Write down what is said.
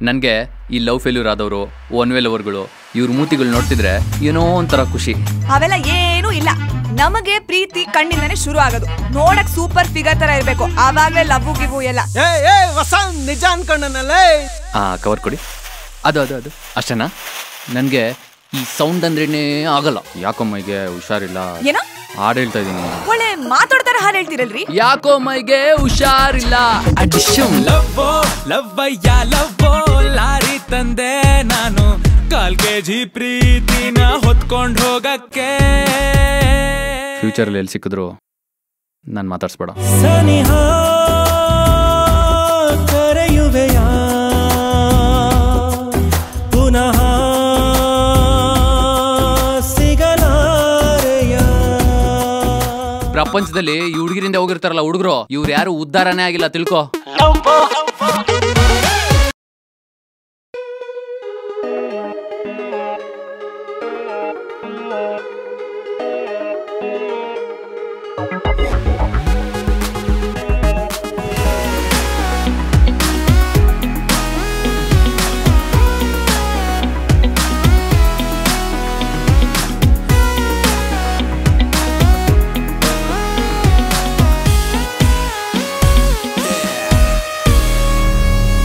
ನನಗೆ ಈ love failure ಆದವರು ಒನ್ ವೇ ಲವರ್ಗಳು ಇವ್ರ ಮೂತಿಗಳು ನೋಡ್ತಿದ್ರೆ ಏನೋ ಒಂಥರ ಖುಷಿ ಅವೆಲ್ಲ ಏನೂ ಇಲ್ಲ ನಮಗೆ ಪ್ರೀತಿ ಕಣ್ಣಿಂದನೇ ಶುರು ಆಗೋದು ನೋಡಕ್ ಸೂಪರ್ ಫಿಗರ್ ತರ ಇರ್ಬೇಕು ಆವಾಗ್ಲೇ ಲವ್ ಗಿವು ಎಲ್ಲ ಏ ಏ ಹೊಸ ನಿಜ ಅನ್ಕೊಂಡನಲ್ಲೇ ಆ ಕವರ್ ಕೊಡಿ ಅದು ಅದು ಅದು ಅಷ್ಟೇನಾ ನನಗೆ ಈ ಸೌಂಡ್ ಅಂದ್ರೇನೆ ಆಗಲ್ಲ ಯಾಕೋ ಮೈಗೆ ಹುಷಾರಿಲ್ಲ ಏನೋ ಹಾಡು ಹೇಳ್ತಾ ಇದ್ದೀನಿ ಒಳ್ಳೆ ಮಾತಾಡ್ತಾರ ಹಾಡು ಹೇಳ್ತಿರಲ್ರಿ ಯಾಕೋ ಮೈಗೆ ಹುಷಾರಿಲ್ಲ ಅಡಿಶಮ್ ಲವ್ವೋ ಲವ್ವಯ್ಯ ಲವ್ವೋ ಲಾರಿ ತಂದೆ ನಾನು ಕಾಲ್ ಕೆಜಿ ಪ್ರೀತಿನ ಹೊತ್ಕೊಂಡ್ ಹೋಗಕ್ಕೆ ಫ್ಯೂಚರಲ್ಲಿ ಎಲ್ಲಿ ಸಿಕ್ಕಿದ್ರು ನಾನು ಮಾತಾಡ್ಸ್ಬೇಡ ಸನಿಹ ಕರೆಯುವೆಯ ಪುನಃ ಸಿಗಲಾರೆಯ ಪ್ರಪಂಚದಲ್ಲಿ ಈ ಹುಡುಗಿರಿಂದ ಹೋಗಿರ್ತಾರಲ್ಲ ಹುಡುಗರು ಇವ್ರು ಯಾರು ಉದ್ಧಾರನೇ ಆಗಿಲ್ಲ ತಿಳ್ಕೊ ಲವ್ವೋ